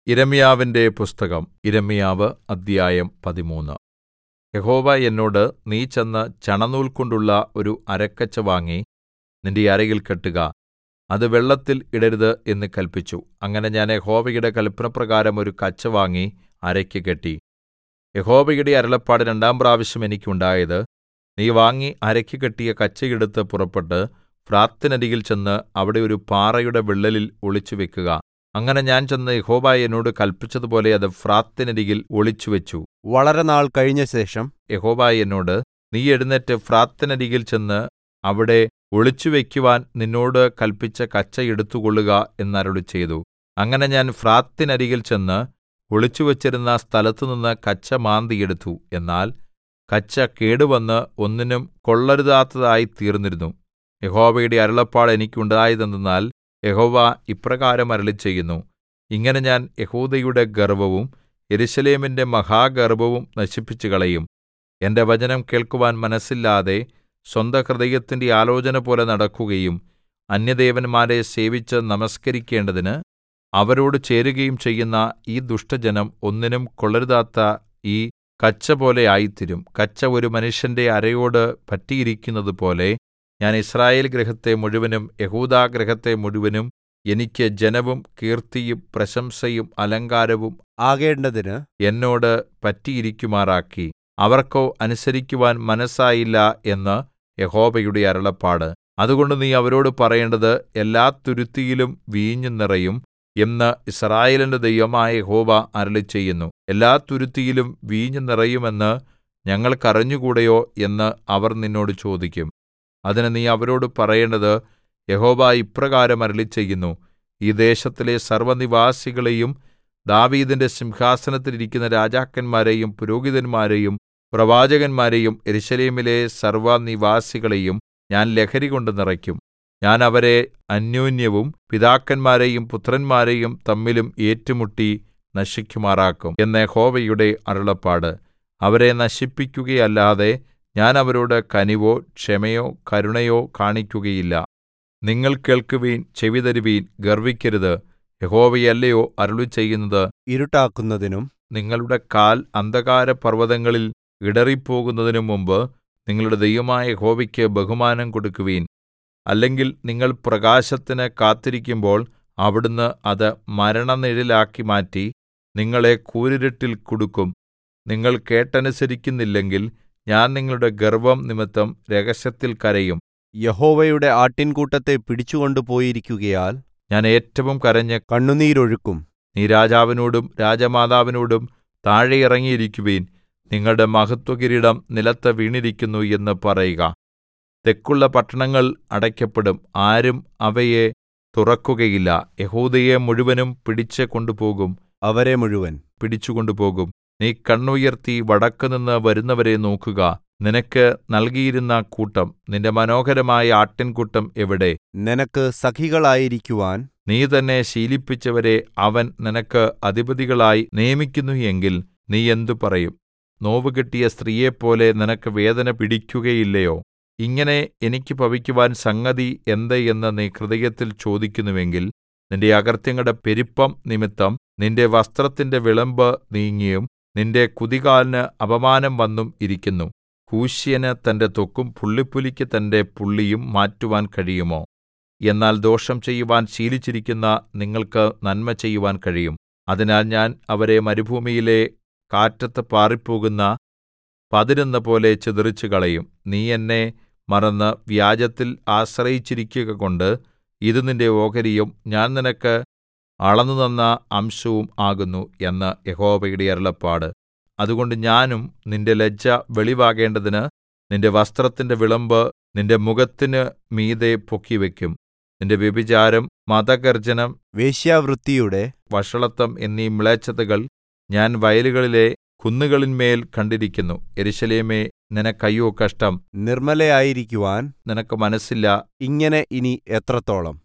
യിരെമ്യാവിന്റെ പുസ്തകം യിരെമ്യാവ് അദ്ധ്യായം പതിമൂന്ന് യഹോവ എന്നോട് നീ ചെന്ന് ചണനൂൽ കൊണ്ടുള്ള ഒരു അരക്കച്ച വാങ്ങി നിന്റെ അരയിൽ കെട്ടുക അത് വെള്ളത്തിൽ ഇടരുത് എന്ന് കല്പിച്ചു അങ്ങനെ ഞാൻ യഹോവയുടെ കല്പനപ്രകാരം ഒരു കച്ച വാങ്ങി അരയ്ക്ക് കെട്ടി യഹോവയുടെ അരുളപ്പാട് രണ്ടാം പ്രാവശ്യം എനിക്ക് ഉണ്ടായത് നീ വാങ്ങി അരയ്ക്ക് കെട്ടിയ കച്ച എടുത്ത് പുറപ്പെട്ട് ഫ്രാത്തിനരികിൽ ചെന്ന് അവിടെ ഒരു പാറയുടെ വിള്ളലിൽ ഒളിച്ചുവെക്കുക അങ്ങനെ ഞാൻ ചെന്ന് യഹോവ എന്നോട് കല്പിച്ചതുപോലെ അത് ഫ്രാത്തിനരികിൽ ഒളിച്ചുവെച്ചു വളരെ നാൾ കഴിഞ്ഞശേഷം യഹോവ എന്നോട് നീ എഴുന്നേറ്റ് ഫ്രാത്തിനരികിൽ ചെന്ന് അവിടെ ഒളിച്ചുവെക്കുവാൻ നിന്നോട് കല്പിച്ച കച്ച എടുത്തുകൊള്ളുക എന്നരുളിച്ചെയ്തു അങ്ങനെ ഞാൻ ഫ്രാത്തിനരികിൽ ചെന്ന് ഒളിച്ചുവച്ചിരുന്ന സ്ഥലത്തുനിന്ന് കച്ച മാന്തി എടുത്തു എന്നാൽ കച്ച കേടുവന്ന് ഒന്നിനും കൊള്ളരുതാത്തതായി തീർന്നിരുന്നു യഹോവയുടെ അരുളപ്പാട് എനിക്കുണ്ടായതെന്തെന്നാൽ യഹോവ ഇപ്രകാരം അരുളിച്ചെയ്യുന്നു ഇങ്ങനെ ഞാൻ യെഹൂദയുടെ ഗർവ്വവും യെരൂശലേമിന്റെ മഹാഗർവ്വവും നശിപ്പിച്ചുകളയും എന്റെ വചനം കേൾക്കുവാൻ മനസ്സില്ലാതെ സ്വന്തഹൃദയത്തിന്റെ ആലോചനപോലെ നടക്കുകയും അന്യദേവന്മാരെ സേവിച്ച് നമസ്കരിക്കേണ്ടതിന് അവരോട് ചേരുകയും ചെയ്യുന്ന ഈ ദുഷ്ടജനം ഒന്നിനും കൊള്ളരുതാത്ത ഈ കച്ചപോലെ ആയിത്തീരും കച്ച ഒരു മനുഷ്യന്റെ അരയോട് പറ്റിയിരിക്കുന്നതുപോലെ ഞാൻ യിസ്രായേൽ ഗൃഹത്തെ മുഴുവനും യെഹൂദാഗൃഹത്തെ മുഴുവനും എനിക്ക് ജനവും കീർത്തിയും പ്രശംസയും അലങ്കാരവും ആകേണ്ടതിന് എന്നോട് പറ്റിയിരിക്കുമാറാക്കി അവർക്കോ അനുസരിക്കുവാൻ മനസ്സായില്ല എന്ന് യഹോവയുടെ അരുളപ്പാട് അതുകൊണ്ട് നീ അവരോട് പറയേണ്ടത് എല്ലാ തുരുത്തിയിലും വീഞ്ഞു നിറയും എന്ന് യിസ്രായേലിന്റെ ദൈവമായ യഹോവ അരുളിച്ചെയ്യുന്നു എല്ലാ തുരുത്തിയിലും വീഞ്ഞു നിറയുമെന്ന് ഞങ്ങൾക്കറിഞ്ഞുകൂടെയോ എന്ന് അവർ നിന്നോട് ചോദിക്കും അതിന് നീ അവരോട് പറയേണ്ടത് യഹോവ ഇപ്രകാരം അരുളിച്ചെയ്യുന്നു ഈ ദേശത്തിലെ സർവ്വനിവാസികളെയും ദാവീദിന്റെ സിംഹാസനത്തിൽ ഇരിക്കുന്ന രാജാക്കന്മാരെയും പുരോഹിതന്മാരെയും പ്രവാചകന്മാരെയും യെരൂശലേമിലെ സർവ്വനിവാസികളെയും ഞാൻ ലഹരികൊണ്ട് നിറയ്ക്കും ഞാൻ അവരെ അന്യോന്യവും പിതാക്കന്മാരെയും പുത്രന്മാരെയും തമ്മിലും ഏറ്റുമുട്ടി നശിക്കുമാറാക്കും എന്ന് യഹോവയുടെ അരുളപ്പാട് അവരെ നശിപ്പിക്കുകയല്ലാതെ ഞാൻ അവരോട് കനിവോ ക്ഷമയോ കരുണയോ കാണിക്കുകയില്ല നിങ്ങൾ കേൾക്കുവിൻ ചെവിതരുവിൻ ഗർവിക്കരുത് യഹോവയല്ലയോ അരുളിച്ചെയ്യുന്നത് ഇരുട്ടാക്കുന്നതിനും നിങ്ങളുടെ കാൽ അന്ധകാരപർവ്വതങ്ങളിൽ ഇടറിപ്പോകുന്നതിനും മുമ്പ് നിങ്ങളുടെ ദൈവമായ യഹോവയ്ക്ക് ബഹുമാനം കൊടുക്കുവിൻ അല്ലെങ്കിൽ നിങ്ങൾ പ്രകാശത്തിന് കാത്തിരിക്കുമ്പോൾ അവിടുന്ന് അത് മരണനിഴലാക്കി മാറ്റി നിങ്ങളെ കൂരിരുട്ടിൽ കുടുക്കും നിങ്ങൾ കേട്ടനുസരിക്കുന്നില്ലെങ്കിൽ ഞാൻ നിങ്ങളുടെ ഗർവ്വം നിമിത്തം രഹസ്യത്തിൽ കരയും യഹോവയുടെ ആട്ടിൻകൂട്ടത്തെ പിടിച്ചുകൊണ്ടു പോയിരിക്കുകയാൽ ഞാൻ ഏറ്റവും കരഞ്ഞ് കണ്ണുനീരൊഴുക്കും നീ രാജാവിനോടും രാജമാതാവിനോടും താഴെ ഇറങ്ങിയിരിക്കുവിൻ നിങ്ങളുടെ മഹത്വകിരീടം നിലത്ത് വീണിരിക്കുന്നു എന്ന് പറയുക തെക്കുള്ള പട്ടണങ്ങൾ അടയ്ക്കപ്പെടും ആരും അവയെ തുറക്കുകയില്ല യഹൂദയെ മുഴുവനും പിടിച്ച് കൊണ്ടുപോകും അവരെ മുഴുവൻ പിടിച്ചുകൊണ്ടുപോകും നീ കണ്ണുയർത്തി വടക്കുനിന്ന് വരുന്നവരെ നോക്കുക നിനക്ക് നൽകിയിരുന്ന കൂട്ടം നിന്റെ മനോഹരമായ ആട്ടിൻകൂട്ടം എവിടെ നിനക്ക് സഖികളായിരിക്കുവാൻ നീ തന്നെ ശീലിപ്പിച്ചവരെ അവൻ നിനക്ക് അധിപതികളായി നിയമിക്കുന്നു എങ്കിൽ നീ എന്തു പറയും നോവുകിട്ടിയ സ്ത്രീയെപ്പോലെ നിനക്ക് വേദന പിടിക്കുകയില്ലയോ ഇങ്ങനെ എനിക്ക് ഭവിക്കുവാൻ സംഗതി എന്ത് എന്ന് നീ ഹൃദയത്തിൽ ചോദിക്കുന്നുവെങ്കിൽ നിന്റെ അകൃത്യങ്ങളുടെ പെരുപ്പം നിമിത്തം നിന്റെ വസ്ത്രത്തിന്റെ വിളമ്പ് നീങ്ങിയും നിന്റെ കുതികാലിന് അപമാനം വന്നും ഇരിക്കുന്നു കൂശ്യന് തന്റെ ത്വക്കും പുള്ളിപ്പുലിക്ക് തന്റെ പുള്ളിയും മാറ്റുവാൻ കഴിയുമോ എന്നാൽ ദോഷം ചെയ്യുവാൻ ശീലിച്ചിരിക്കുന്ന നിങ്ങൾക്ക് നന്മ ചെയ്യുവാൻ കഴിയും അതിനാൽ ഞാൻ അവരെ മരുഭൂമിയിലെ കാറ്റത്ത് പാറിപ്പോകുന്ന പതിരെന്ന പോലെ ചിതറിച്ചുകളയും നീ എന്നെ മറന്ന് വ്യാജത്തിൽ ആശ്രയിച്ചിരിക്കുകകൊണ്ട് ഇത് നിന്റെ ഓഹരിയും ഞാൻ നിനക്ക് അളന്നുതന്ന അംശവും ആകുന്നു എന്ന് യഹോവയുടെ അരുളപ്പാട് അതുകൊണ്ട് ഞാനും നിന്റെ ലജ്ജ വെളിവാകേണ്ടതിന് നിന്റെ വസ്ത്രത്തിന്റെ വിളമ്പ് നിന്റെ മുഖത്തിന് മീതെ പൊക്കിവെക്കും നിന്റെ വ്യഭിചാരം മതഗർജ്ജനം വേശ്യാവൃത്തിയുടെ വഷളത്വം എന്നീ മ്ലേച്ഛതകൾ ഞാൻ വയലുകളിലെ കുന്നുകളിന്മേൽ കണ്ടിരിക്കുന്നു യെരൂശലേമേ നിനക്കയ്യോ കഷ്ടം നിർമ്മലയായിരിക്കുവാൻ നിനക്ക് മനസ്സില്ല ഇങ്ങനെ ഇനി എത്രത്തോളം